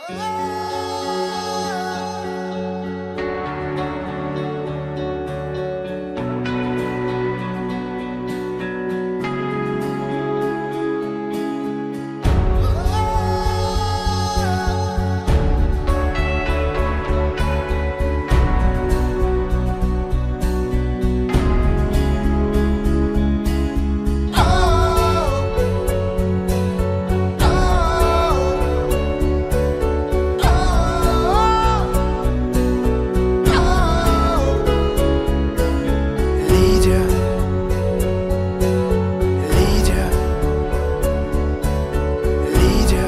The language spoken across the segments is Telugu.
Lydia, Lydia, Lydia.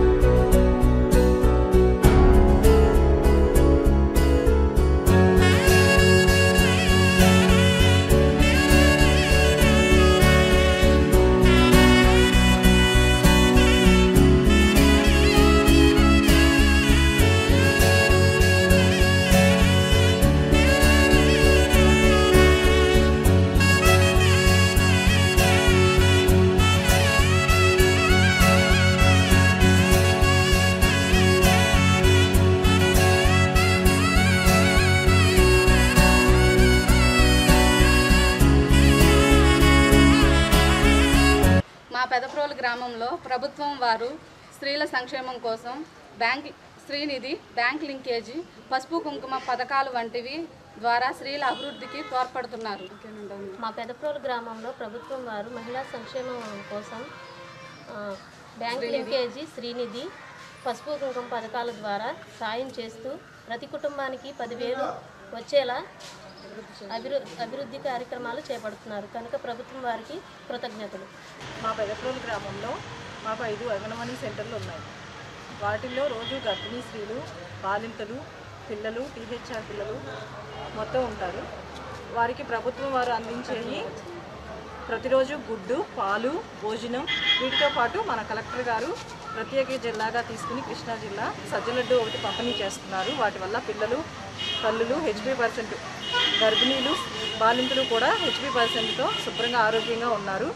మా పెదప్రోలు గ్రామంలో ప్రభుత్వం వారు స్త్రీల సంక్షేమం కోసం బ్యాంక్ శ్రీనిధి బ్యాంక్ లింకేజీ పసుపు కుంకుమ పథకాలు వంటివి ద్వారా స్త్రీల అభివృద్ధికి తోడ్పడుతున్నారు మా పెదప్రోలు గ్రామంలో ప్రభుత్వం వారు మహిళా సంక్షేమం కోసం ఆ, బ్యాంక్ లింకేజీ శ్రీనిధి పసుపు కుంకుమ పథకాల ద్వారా సాయం చేస్తూ ప్రతి కుటుంబానికి పదివేలు వచ్చేలా అభివృ అభివృద్ధి కార్యక్రమాలు చేపడుతున్నారు కనుక ప్రభుత్వం వారికి కృతజ్ఞతలు మా పెదప్రోలు గ్రామంలో మాకు ఐదు అంగన్వాడీ సెంటర్లు ఉన్నాయి వాటిల్లో రోజు గర్భిణీ స్త్రీలు బాలింతలు పిల్లలు టీహెచ్ఆర్ పిల్లలు మొత్తం ఉంటారు వారికి ప్రభుత్వం వారు అందించేవి ప్రతిరోజు గుడ్డు పాలు భోజనం వీటితో పాటు మన కలెక్టర్ గారు ప్రత్యేక జిల్లాగా తీసుకుని కృష్ణా జిల్లా సజ్జలడ్డు ఒకటి పంపిణీ చేస్తున్నారు వాటి వల్ల పిల్లలు తల్లులు హెచ్పి పర్సెంట్ గర్భిణీలు బాలింతలు కూడా హెచ్పి పర్సెంట్తో శుభ్రంగా ఆరోగ్యంగా ఉన్నారు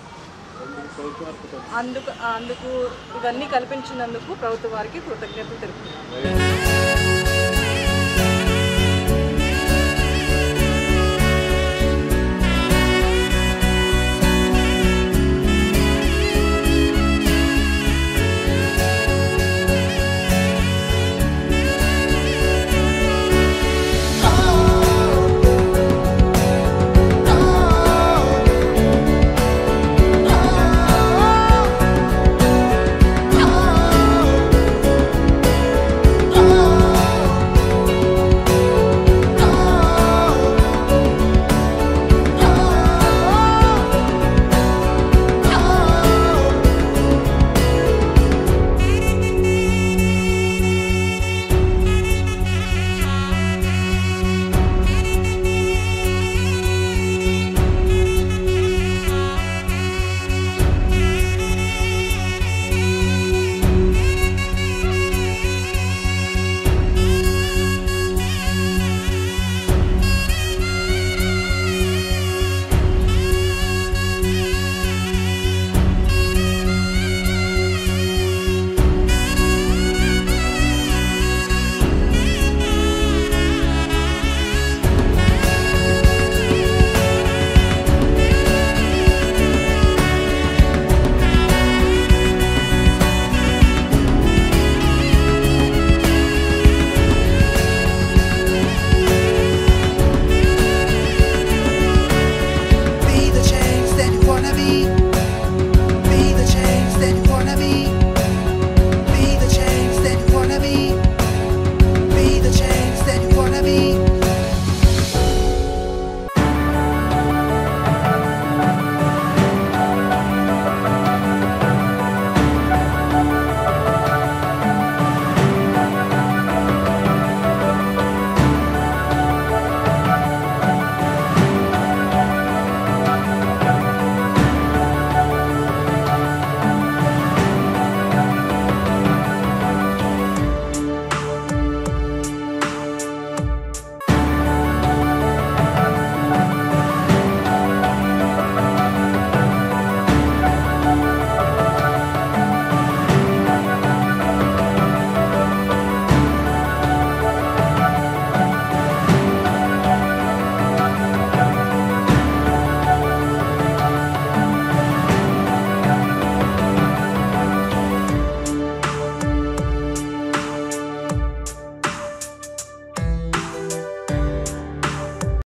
అందుకు అందుకు ఇవన్నీ కల్పించినందుకు ప్రభుత్వ వారికి కృతజ్ఞతలు తెలుపుతున్నాను